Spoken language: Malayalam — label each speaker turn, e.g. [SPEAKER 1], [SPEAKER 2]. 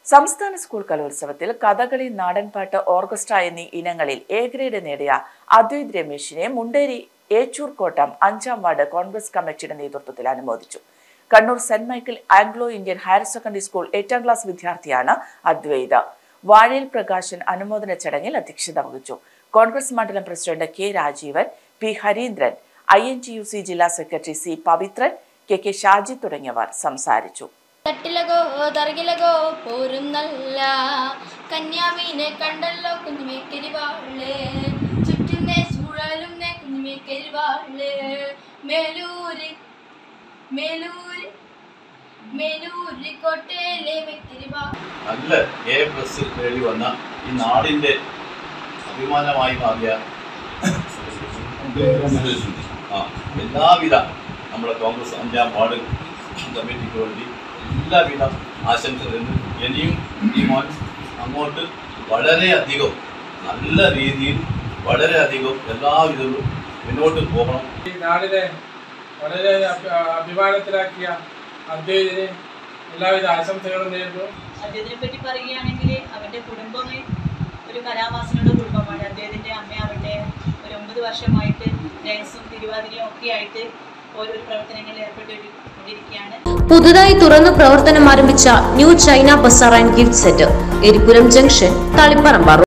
[SPEAKER 1] സംസ്ഥാന സ്കൂൾ കലോത്സവത്തിൽ കഥകളി നാടൻപാട്ട് ഓർക്കസ്ട്ര എന്നീ ഇനങ്ങളിൽ എ ഗ്രേഡ് നേടിയ അദ്വൈത് രമേശിനെ മുണ്ടേരി ഏച്ചൂർ കോട്ടം അഞ്ചാം വാർഡ് കോൺഗ്രസ് കമ്മിറ്റിയുടെ നേതൃത്വത്തിൽ അനുമോദിച്ചു Kannur saint Michael Anglo Indian higher secondary school എട്ടാം ക്ലാസ് വിദ്യാർത്ഥിയാണ് അദ്വൈത് വാഴയിൽ പ്രകാശൻ അനുമോദന ചടങ്ങിൽ അധ്യക്ഷത വഹിച്ചു കോൺഗ്രസ് മണ്ഡലം president K Rajeevan P Hareendran I N T U C ജില്ലാ secretary C Pavithran K K Shaji തുടങ്ങിയവർ സംസാരിച്ചു
[SPEAKER 2] തട്ടിലകോ തറകിലകോ പോരും നല്ല കന്യാമീനെ കണ്ടല്ലോ കുഞ്ഞുമേ കരിവാള് ചുറ്റുന്നേ ചൂഴലും നേ കുഞ്ഞുമേ കരിവാള് മേലൂര് മേലൂര് മേലൂര് കോട്ടയിലെ മെക്കരിവാ
[SPEAKER 3] നല്ല എ പ്ലസ് നേടി വന്ന ഈ നാടിൻ്റെ അഭിമാനമായി മാറിയ ആ എല്ലാവിധ നമ്മുടെ കോൺഗ്രസ് അഞ്ചാം വാർഡ് കമ്മിറ്റിക്ക് വേണ്ടി എല്ലാവിധ ആശംസകളും ഇനിയും ഈ മോൻ അങ്ങോട്ട് വളരെയധികം നല്ല രീതിയിൽ വളരെയധികം എല്ലാവിധവും മുന്നോട്ട് പോകണം
[SPEAKER 4] ഈ നാടിനെ വളരെ അഭി- അഭിമാനത്തിലാക്കിയ അദ്വൈതിന് എല്ലാവിധ ആശംസകളും നേരുന്നു
[SPEAKER 5] അദ്ദേഹത്തിനെ പറ്റി പറയുകയാണെങ്കിൽ അവൻ്റെ കുടുംബമേ ഒരു കലാവാസനയുടെ കുടുംബമാണ് അദ്ദേഹത്തിൻ്റെ അമ്മയാവട്ടെ ഒരു ഒമ്പത് വർഷമായിട്ട് ഡാൻസും തിരുവാതിരയും ഒക്കെ ആയിട്ട് ഓരോരോ പ്രവർത്തനങ്ങളിൽ ഏർപ്പെട്ടുകൊണ്ടിരിക്കുകയാണ്
[SPEAKER 6] പുതുതായി തുറന്നു പ്രവർത്തനം ആരംഭിച്ച new China Bazaar and gift centre Eripuram junction Taliparamba